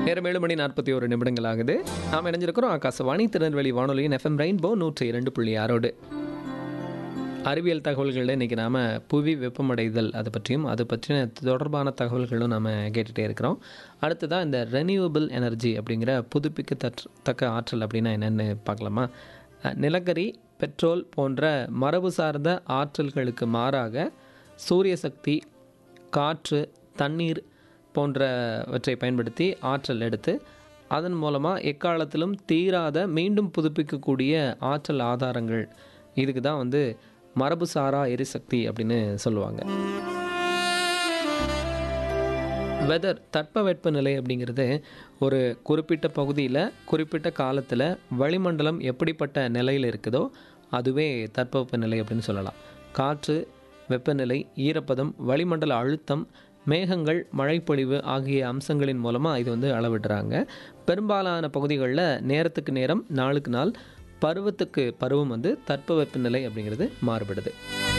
நேரம் ஏழு மணி நாற்பத்தி ஒரு நிமிடங்கள் ஆகுது நாம் இணைஞ்சிருக்கிறோம் ஆகாசவாணி திருநெல்வேலி வானொலியின் எஃப்எம் ரெயின்போ நூற்றி இரண்டு புள்ளி ஆறோடு அறிவியல் தகவல்களில் இன்றைக்கி நாம் புவி வெப்பமடைதல் அதை பற்றியும் அது பற்றின தொடர்பான தகவல்களும் நாம் கேட்டுகிட்டே இருக்கிறோம் அடுத்ததாக இந்த ரெனியூவபிள் எனர்ஜி அப்படிங்கிற புதுப்பிக்க தக்க ஆற்றல் அப்படின்னா என்னென்னு பார்க்கலாமா அஹ், நிலக்கரி பெட்ரோல் போன்ற மரபு சார்ந்த ஆற்றல்களுக்கு மாறாக சூரிய சக்தி காற்று தண்ணீர் போன்றவற்றை பயன்படுத்தி ஆற்றல் எடுத்து அதன் மூலமாக எக்காலத்திலும் தீராத மீண்டும் புதுப்பிக்கக்கூடிய ஆற்றல் ஆதாரங்கள் இதுக்கு தான் வந்து மரபுசாரா எரிசக்தி அப்படின்னு சொல்லுவாங்க வெதர் தட்பவெப்பநிலை அப்படிங்கிறது ஒரு குறிப்பிட்ட பகுதியில் குறிப்பிட்ட காலத்தில் வளிமண்டலம் எப்படிப்பட்ட நிலையில் இருக்குதோ அதுவே தட்பவெப்பநிலை அப்படின்னு சொல்லலாம் காற்று வெப்பநிலை ஈரப்பதம் வளிமண்டல அழுத்தம் மேகங்கள் மழைப்பொழிவு ஆகிய அம்சங்களின் மூலமாக இது வந்து அளவிடுறாங்க பெரும்பாலான பகுதிகளில் நேரத்துக்கு நேரம் நாளுக்கு நாள் பருவத்துக்கு பருவம் வந்து தட்பவெப்பநிலை அப்படிங்கிறது மாறுபடுது